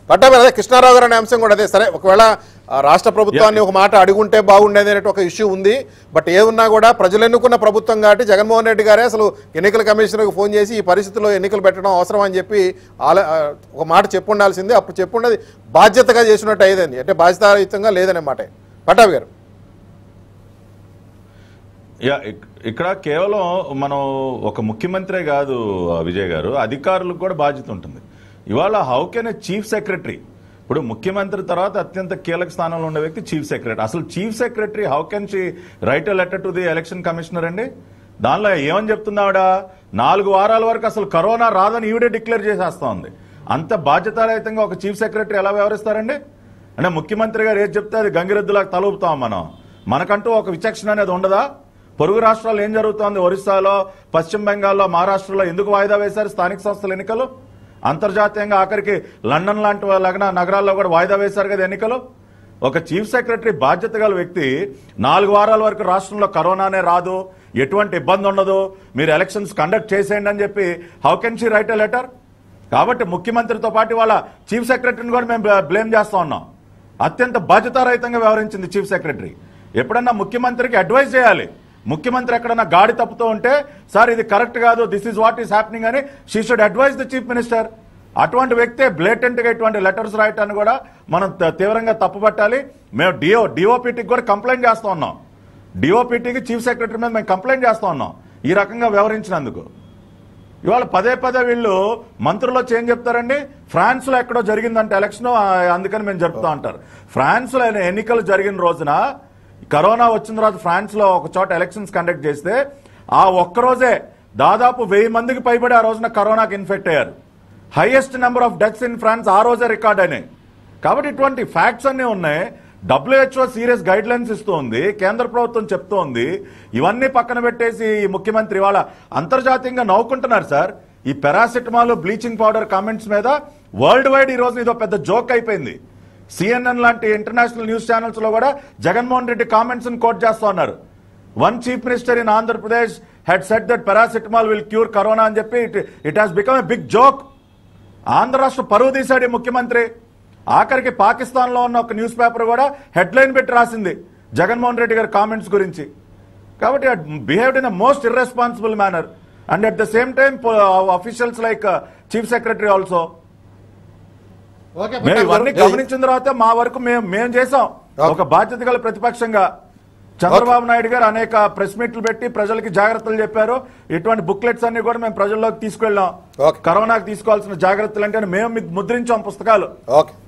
పట్టాభి అదే కృష్ణారావు గారు అనే అంశం కూడా అదే సరే ఒకవేళ ఆ, రాష్ట్ర ప్రభుత్వాన్ని ఒక మాట అడుగుంటే బాగుండేది అనే ఒక ఇష్యూ ఉంది బట్ ఏమున్నా కూడా ప్రజలు ఎన్నుకున్న ప్రభుత్వం కాబట్టి జగన్మోహన్ రెడ్డి గారే అసలు ఎన్నికల కమిషనర్కి ఫోన్ చేసి ఈ పరిస్థితిలో ఎన్నికలు పెట్టడం అవసరం అని చెప్పి ఆల- ఆ, ఒక మాట చెప్పుండాల్సింది అప్పుడు చెప్పుండేది బాధ్యతగా చేసినట్టు అయ్యేదండి అంటే బాధ్యతాయుతంగా లేదనే మాట పట్టాభి గారు యా ఇక్- ఇక్కడ కేవలం మనం ఒక ముఖ్యమంత్రే కాదు ఆ, విజయ్ గారు అధికారులకు కూడా బాధ్యత ఉంటుంది ఇవాళ how can a chief secretary ఇప్పుడు ముఖ్యమంత్రి తర్వాత అత్యంత కీలక స్థానంలో ఉన్న వ్యక్తి చీఫ్ సెక్రటరీ అసలు chief secretary how can she write a letter to the election commissioner అండి దానిలో ఏమని చెప్తుంది ఆవిడ నాలుగు వారాల వరకు అసలు కరోనా రాదని ఈవిడే డిక్లేర్ చేసేస్తా ఉంది అంత బాధ్యతారహితంగా ఒక చీఫ్ సెక్రటరీ ఎలా వ్యవహరిస్తారండి అంటే ముఖ్యమంత్రి గారు ఏది చెప్తే అది గంగిరెద్దులాగా తలూపుతాం మనం మనకంటూ ఒక విచక్షణ అనేది ఉండదా పొరుగు రాష్ట్రాల్లో ఏం జరుగుతోంది ఒరిస్సాలో పశ్చిమ బెంగాల్లో మహారాష్ట్రలో ఎందుకు వాయిదా వేశారు స్థానిక సంస్థల ఎన్నికలు అంతర్జాతీయంగా ఆఖరికి లండన్ లాంటి లగ్న నగరాల్లో కూడా వాయిదా వేశారు కదా ఎన్నికలు ఒక చీఫ్ సెక్రటరీ బాధ్యత గల వ్యక్తి నాలుగు వారాల వరకు రాష్ట్రంలో కరోనానే రాదు ఎటువంటి ఇబ్బంది ఉండదు మీరు ఎలక్షన్స్ కండక్ట్ చేసేయండి అని చెప్పి how can she write a letter కాబట్టి ముఖ్యమంత్రితో పాటు వాళ్ళ చీఫ్ సెక్రటరీని కూడా మేము బ్లేమ్ చేస్తా ఉన్నాం అత్యంత బాధ్యతారహితంగా వ్యవహరించింది చీఫ్ సెక్రటరీ ఎప్పుడన్నా ముఖ్యమంత్రికి అడ్వైజ్ చేయాలి ముఖ్యమంత్రి ఎక్కడన్నా గాడి తప్పుతూ ఉంటే సార్ ఇది కరెక్ట్ కాదు this is what is happening అని she should advise the chief minister అటువంటి వ్యక్తే బ్లేటెంట్ గా ఇటువంటి లెటర్స్ రాయటాన్ని కూడా మనం త- తీవ్రంగా తప్పుపట్టాలి మేము డిఓ డిఓపిటికి కూడా కంప్లైంట్ చేస్తా ఉన్నాం డిఓపిటికి చీఫ్ సెక్రటరీ మీద మేము కంప్లైంట్ చేస్తా ఉన్నాం ఈ రకంగా వ్యవహరించినందుకు ఇవాళ పదే పదే వీళ్ళు మంత్రులు వచ్చి ఏం చెప్తారండి ఫ్రాన్స్ లో ఎక్కడో జరిగిందంటే ఎలక్షన్ అందుకని మేము జరుపుతా అంటారు ఫ్రాన్స్ లో ఎన్నికలు జరిగిన రోజున కరోనా వచ్చిన తర్వాత ఫ్రాన్స్ లో ఒక చోట ఎలక్షన్స్ కండక్ట్ చేస్తే ఆ ఒక్క రోజే దాదాపు వెయ్యి మందికి పైబడి ఆ రోజున కరోనాకి ఇన్ఫెక్ట్ అయ్యారు highest number of deaths in France ఆ రోజే రికార్డ్ అయినాయి కాబట్టి ఇటువంటి ఫ్యాక్ట్స్ అన్నీ ఉన్నాయి డబ్ల్యూహెచ్ఓ సీరియస్ గైడ్ లైన్స్ ఇస్తోంది కేంద్ర ప్రభుత్వం చెప్తోంది ఇవన్నీ పక్కన పెట్టేసి ఈ ముఖ్యమంత్రి వాళ్ళ అంతర్జాతీయంగా నవ్వుకుంటున్నారు సార్ ఈ పెరాసిటమాల్ బ్లీచింగ్ పౌడర్ కామెంట్స్ మీద వరల్డ్ వైడ్ ఈ రోజు ఇదో పెద్ద జోక్ అయిపోయింది సిఎన్ఎన్ లాంటి ఇంటర్నేషనల్ న్యూస్ ఛానల్స్ లో కూడా జగన్మోహన్ రెడ్డి కామెంట్స్ కోట్ చేస్తా ఉన్నారు one chief minister in Andhra Pradesh had said that paracetamol will cure corona అని చెప్పి it it has become a big joke Andhra రాష్ట్ర పరువు తీశాడు ఈ ముఖ్యమంత్రి ఆఖరికి పాకిస్తాన్ లో ఉన్న ఒక న్యూస్ పేపర్ కూడా హెడ్లైన్ పెట్టి రాసింది జగన్మోహన్ రెడ్డి గారి కామెంట్స్ గురించి కాబట్టి behaved in a most irresponsible manner and at the same time officials like chief secretary also okay మేము ఇవన్నీ పట్టాభి గారు. గమనించిన తర్వాత మా వరకు మేము మేము చేసాం ఓకే. ఒక బాధ్యత గల ప్రతిపక్షంగా చంద్రబాబు నాయుడు గారు అనేక ప్రెస్ మీట్లు పెట్టి ప్రజలకి జాగ్రత్తలు చెప్పారు ఇటువంటి బుక్లెట్స్ అన్ని కూడా మేము ప్రజల్లోకి తీసుకెళ్ళాం ఓకే. కరోనాకి తీసుకోవాల్సిన జాగ్రత్తలు అంటే మేము ముద్రించాం పుస్తకాలు ఓకే